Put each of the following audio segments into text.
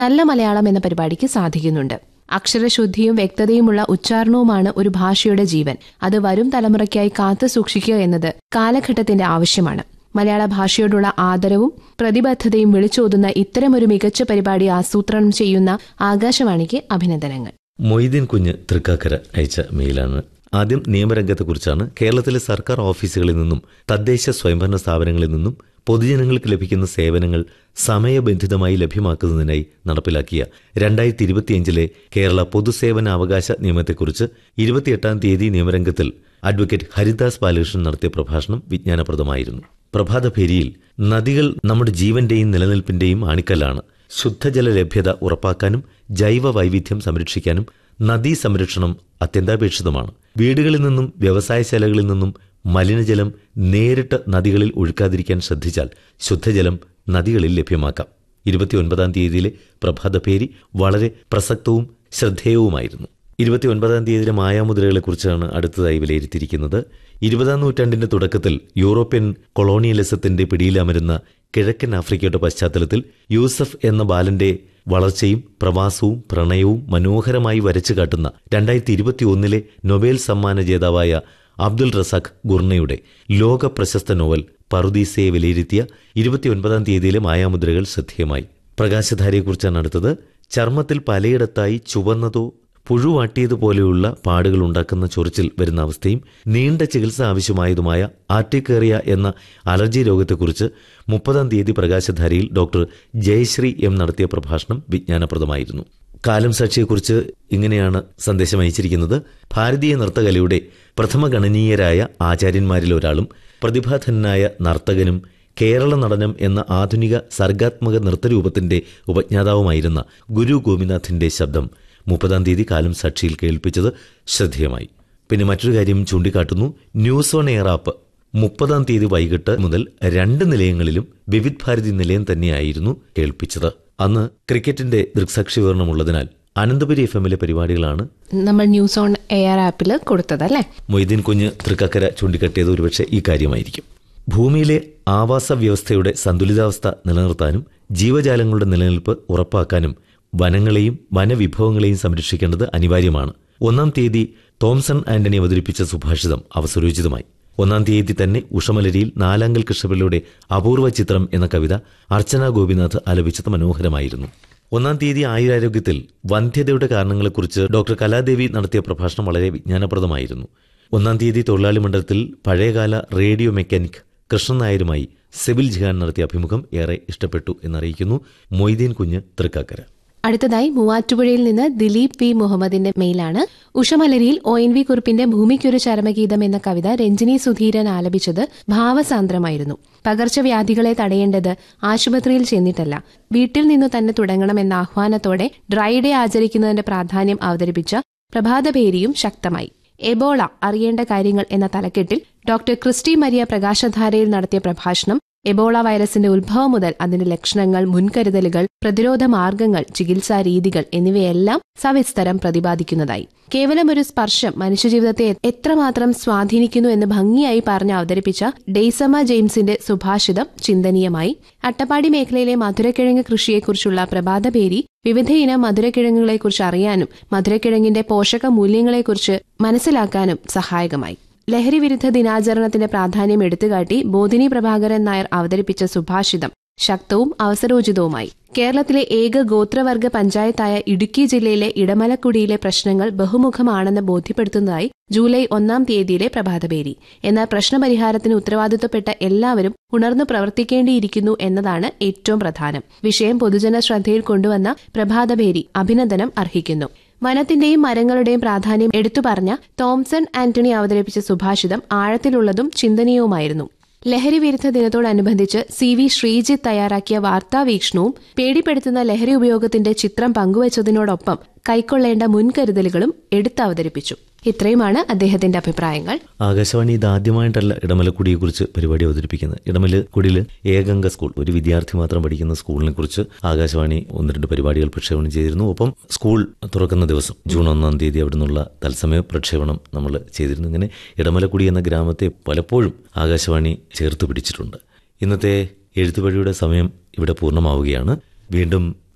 നല്ല മലയാളം എന്ന പരിപാടിക്ക് സാധിക്കുന്നുണ്ട് അക്ഷരശുദ്ധിയും വ്യക്തതയുമുള്ള ഉച്ചാരണവുമാണ് ഒരു ഭാഷയുടെ ജീവൻ അത് വരും തലമുറയ്ക്കായി കാത്തു സൂക്ഷിക്കുക എന്നത് കാലഘട്ടത്തിന്റെ ആവശ്യമാണ് മലയാള ഭാഷയോടുള്ള ആദരവും പ്രതിബദ്ധതയും വിളിച്ചോതുന്ന ഇത്തരമൊരു മികച്ച പരിപാടി ആസൂത്രണം ചെയ്യുന്ന ആകാശവാണിക്ക് അഭിനന്ദനങ്ങൾ മൊയ്തീൻ കുഞ്ഞ് തൃക്കാക്കര അയച്ച മെയിലാണ് ആദ്യം നിയമരംഗത്തെക്കുറിച്ചാണ് കേരളത്തിലെ സർക്കാർ ഓഫീസുകളിൽ നിന്നും തദ്ദേശ സ്വയംഭരണ സ്ഥാപനങ്ങളിൽ നിന്നും പൊതുജനങ്ങൾക്ക് ലഭിക്കുന്ന സേവനങ്ങൾ സമയബന്ധിതമായി ലഭ്യമാക്കുന്നതിനായി നടപ്പിലാക്കിയ രണ്ടായിരത്തി ഇരുപത്തിയഞ്ചിലെ കേരള പൊതുസേവന അവകാശ നിയമത്തെക്കുറിച്ച് ഇരുപത്തിയെട്ടാം തീയതി നിയമരംഗത്തിൽ അഡ്വക്കേറ്റ് ഹരിദാസ് ബാലകൃഷ്ണൻ നടത്തിയ പ്രഭാഷണം വിജ്ഞാനപ്രദമായിരുന്നു പ്രഭാതഭേരിയിൽ നദികൾ നമ്മുടെ ജീവന്റെയും നിലനിൽപ്പിന്റെയും ആണിക്കല്ലാണ് ശുദ്ധജല ലഭ്യത ഉറപ്പാക്കാനും ജൈവ വൈവിധ്യം സംരക്ഷിക്കാനും നദീ സംരക്ഷണം അത്യന്താപേക്ഷിതമാണ് വീടുകളിൽ നിന്നും വ്യവസായശാലകളിൽ നിന്നും മലിനജലം നേരിട്ട് നദികളിൽ ഒഴുക്കാതിരിക്കാൻ ശ്രദ്ധിച്ചാൽ ശുദ്ധജലം നദികളിൽ ലഭ്യമാക്കാം ഇരുപത്തിയൊൻപതാം തീയതിയിലെ പ്രഭാതപേരി വളരെ പ്രസക്തവും ശ്രദ്ധേയവുമായിരുന്നു ഇരുപത്തിയൊൻപതാം തീയതിയിലെ മായാമുദ്രകളെക്കുറിച്ചാണ് അടുത്തതായി വിലയിരുത്തിയിരിക്കുന്നത് ഇരുപതാം നൂറ്റാണ്ടിന്റെ തുടക്കത്തിൽ യൂറോപ്യൻ കൊളോണിയലിസത്തിന്റെ പിടിയിലമരുന്ന കിഴക്കൻ ആഫ്രിക്കയുടെ പശ്ചാത്തലത്തിൽ യൂസഫ് എന്ന ബാലന്റെ വളർച്ചയും പ്രവാസവും പ്രണയവും മനോഹരമായി വരച്ചു കാട്ടുന്ന രണ്ടായിരത്തി ഇരുപത്തിയൊന്നിലെ നൊബേൽ സമ്മാന ജേതാവായ അബ്ദുൾ റസാഖ് ഗുർണയുടെ ലോക പ്രശസ്ത നോവൽ പറുദീസയെ വിലയിരുത്തിയ ഇരുപത്തിയൊൻപതാം തീയതിയിലെ മായാമുദ്രകൾ ശ്രദ്ധേയമായി പ്രകാശധാരയെക്കുറിച്ചാണ് അടുത്തത് ചർമ്മത്തിൽ പലയിടത്തായി ചുവന്നതോ പുഴുവാട്ടിയതുപോലെയുള്ള പാടുകൾ ഉണ്ടാക്കുന്ന ചൊറിച്ചിൽ വരുന്ന അവസ്ഥയും നീണ്ട ചികിത്സ ആവശ്യമായതുമായ ആർട്ടിക്കേറിയ എന്ന അലർജി രോഗത്തെക്കുറിച്ച് മുപ്പതാം തീയതി പ്രകാശധാരയിൽ ഡോക്ടർ ജയശ്രീ എം നടത്തിയ പ്രഭാഷണം വിജ്ഞാനപ്രദമായിരുന്നു കാലം സാക്ഷിയെക്കുറിച്ച് ഇങ്ങനെയാണ് സന്ദേശം അയച്ചിരിക്കുന്നത് ഭാരതീയ നൃത്തകലയുടെ പ്രഥമ ഗണനീയരായ ആചാര്യന്മാരിൽ ഒരാളും പ്രതിഭാധനായ നർത്തകനും കേരള നടനം എന്ന ആധുനിക സർഗാത്മക നൃത്തരൂപത്തിന്റെ ഉപജ്ഞാതാവുമായിരുന്ന ഗുരു ഗോപിനാഥിന്റെ ശബ്ദം മുപ്പതാം തീയതി കാലം സാക്ഷിയിൽ കേൾപ്പിച്ചത് ശ്രദ്ധേയമായി പിന്നെ മറ്റൊരു കാര്യം ചൂണ്ടിക്കാട്ടുന്നു ന്യൂസ് ഓൺ എയർ ആപ്പ് മുപ്പതാം തീയതി വൈകിട്ട് മുതൽ രണ്ട് നിലയങ്ങളിലും വിവിധ് ഭാരതി നിലയം തന്നെയായിരുന്നു കേൾപ്പിച്ചത് അന്ന് ക്രിക്കറ്റിന്റെ ദൃക്സാക്ഷി വിവരണം ഉള്ളതിനാൽ അനന്തപുരി എഫ് എമ്മിലെ പരിപാടികളാണ് നമ്മൾ ന്യൂസ് ഓൺ എയർ ആപ്പിൽ കൊടുത്തതല്ലേ മൊയ്തീൻ കുഞ്ഞ് തൃക്കക്കര ചൂണ്ടിക്കാട്ടിയത് ഒരുപക്ഷെ ഈ കാര്യമായിരിക്കും ഭൂമിയിലെ ആവാസ വ്യവസ്ഥയുടെ സന്തുലിതാവസ്ഥ നിലനിർത്താനും ജീവജാലങ്ങളുടെ നിലനിൽപ്പ് ഉറപ്പാക്കാനും വനങ്ങളെയും വനവിഭവങ്ങളെയും സംരക്ഷിക്കേണ്ടത് അനിവാര്യമാണ് ഒന്നാം തീയതി തോംസൺ ആന്റണി അവതരിപ്പിച്ച സുഭാഷിതം അവസരോചിതമായി ഒന്നാം തീയതി തന്നെ ഉഷമലരിയിൽ നാലാങ്കൽ കൃഷ്ണപിള്ളയുടെ അപൂർവ ചിത്രം എന്ന കവിത അർച്ചന ഗോപിനാഥ് ആലപിച്ചത് മനോഹരമായിരുന്നു ഒന്നാം തീയതി ആയുരാരോഗ്യത്തിൽ വന്ധ്യതയുടെ കാരണങ്ങളെക്കുറിച്ച് ഡോക്ടർ കലാദേവി നടത്തിയ പ്രഭാഷണം വളരെ വിജ്ഞാനപ്രദമായിരുന്നു ഒന്നാം തീയതി തൊഴിലാളി മണ്ഡലത്തിൽ പഴയകാല റേഡിയോ മെക്കാനിക് കൃഷ്ണൻ നായരുമായി സിവിൽ ജിഹാൻ നടത്തിയ അഭിമുഖം ഏറെ ഇഷ്ടപ്പെട്ടു എന്നറിയിക്കുന്നു മൊയ്തീൻ കുഞ്ഞ് തൃക്കാക്കര അടുത്തതായി മൂവാറ്റുപുഴയിൽ നിന്ന് ദിലീപ് വി മുഹമ്മദിന്റെ മെയിലാണ് ഉഷമലരിയിൽ ഒ എൻ വി കുറിപ്പിന്റെ ഭൂമിക്കൊരു ചരമഗീതം എന്ന കവിത രഞ്ജിനി സുധീരൻ ആലപിച്ചത് ഭാവസാന്ദ്രമായിരുന്നു പകർച്ചവ്യാധികളെ തടയേണ്ടത് ആശുപത്രിയിൽ ചെന്നിട്ടല്ല വീട്ടിൽ നിന്നു തന്നെ തുടങ്ങണമെന്ന ആഹ്വാനത്തോടെ ഡ്രൈ ഡേ ആചരിക്കുന്നതിന്റെ പ്രാധാന്യം അവതരിപ്പിച്ച പ്രഭാതപേരിയും ശക്തമായി എബോള അറിയേണ്ട കാര്യങ്ങൾ എന്ന തലക്കെട്ടിൽ ഡോക്ടർ ക്രിസ്റ്റി മരിയ പ്രകാശധാരയിൽ നടത്തിയ പ്രഭാഷണം എബോള വൈറസിന്റെ ഉത്ഭവം മുതൽ അതിന്റെ ലക്ഷണങ്ങൾ മുൻകരുതലുകൾ പ്രതിരോധ മാർഗങ്ങൾ ചികിത്സാ രീതികൾ എന്നിവയെല്ലാം സവിസ്തരം പ്രതിപാദിക്കുന്നതായി കേവലം ഒരു സ്പർശം മനുഷ്യജീവിതത്തെ എത്രമാത്രം സ്വാധീനിക്കുന്നു എന്ന് ഭംഗിയായി പറഞ്ഞ് അവതരിപ്പിച്ച ഡെയ്സമ ജെയിംസിന്റെ സുഭാഷിതം ചിന്തനീയമായി അട്ടപ്പാടി മേഖലയിലെ മധുരക്കിഴങ്ങ് കൃഷിയെക്കുറിച്ചുള്ള പ്രഭാതപേരി വിവിധയിനം മധുരക്കിഴങ്ങുകളെക്കുറിച്ച് അറിയാനും മധുരക്കിഴങ്ങിന്റെ പോഷക മൂല്യങ്ങളെക്കുറിച്ച് മനസ്സിലാക്കാനും സഹായകമായി ലഹരി വിരുദ്ധ ദിനാചരണത്തിന്റെ പ്രാധാന്യം എടുത്തുകാട്ടി ബോധിനി പ്രഭാകരൻ നായർ അവതരിപ്പിച്ച സുഭാഷിതം ശക്തവും അവസരോചിതവുമായി കേരളത്തിലെ ഏക ഗോത്രവർഗ പഞ്ചായത്തായ ഇടുക്കി ജില്ലയിലെ ഇടമലക്കുടിയിലെ പ്രശ്നങ്ങൾ ബഹുമുഖമാണെന്ന് ബോധ്യപ്പെടുത്തുന്നതായി ജൂലൈ ഒന്നാം തീയതിയിലെ പ്രഭാതപേരി എന്നാൽ പ്രശ്നപരിഹാരത്തിന് ഉത്തരവാദിത്വപ്പെട്ട എല്ലാവരും ഉണർന്നു പ്രവർത്തിക്കേണ്ടിയിരിക്കുന്നു എന്നതാണ് ഏറ്റവും പ്രധാനം വിഷയം പൊതുജന ശ്രദ്ധയിൽ കൊണ്ടുവന്ന പ്രഭാതപേരി അഭിനന്ദനം അർഹിക്കുന്നു വനത്തിന്റെയും മരങ്ങളുടെയും പ്രാധാന്യം എടുത്തു പറഞ്ഞ തോംസൺ ആന്റണി അവതരിപ്പിച്ച സുഭാഷിതം ആഴത്തിലുള്ളതും ചിന്തനീയവുമായിരുന്നു ലഹരി വിരുദ്ധ ദിനത്തോടനുബന്ധിച്ച് സി വി ശ്രീജിത്ത് തയ്യാറാക്കിയ വാർത്താവീക്ഷണവും പേടിപ്പെടുത്തുന്ന ലഹരി ഉപയോഗത്തിന്റെ ചിത്രം പങ്കുവച്ചതിനോടൊപ്പം കൈക്കൊള്ളേണ്ട മുൻകരുതലുകളും എടുത്തവതരിപ്പിച്ചു ഇത്രയുമാണ് അദ്ദേഹത്തിന്റെ അഭിപ്രായങ്ങൾ ആകാശവാണി ഇത് ആദ്യമായിട്ടല്ല ഇടമലക്കുടിയെക്കുറിച്ച് പരിപാടി അവതരിപ്പിക്കുന്നത് ഇടമലക്കുടിയിൽ ഏകംഗ സ്കൂൾ ഒരു വിദ്യാർത്ഥി മാത്രം പഠിക്കുന്ന സ്കൂളിനെ കുറിച്ച് ആകാശവാണി ഒന്ന് രണ്ട് പരിപാടികൾ പ്രക്ഷേപണം ചെയ്തിരുന്നു ഒപ്പം സ്കൂൾ തുറക്കുന്ന ദിവസം ജൂൺ ഒന്നാം തീയതി അവിടെ നിന്നുള്ള തത്സമയ പ്രക്ഷേപണം നമ്മൾ ചെയ്തിരുന്നു ഇങ്ങനെ ഇടമലക്കുടി എന്ന ഗ്രാമത്തെ പലപ്പോഴും ആകാശവാണി ചേർത്ത് പിടിച്ചിട്ടുണ്ട് ഇന്നത്തെ എഴുത്തുപഴിയുടെ സമയം ഇവിടെ പൂർണ്ണമാവുകയാണ് വീണ്ടും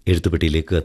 എഴുത്തുപെട്ടിയിലേക്ക്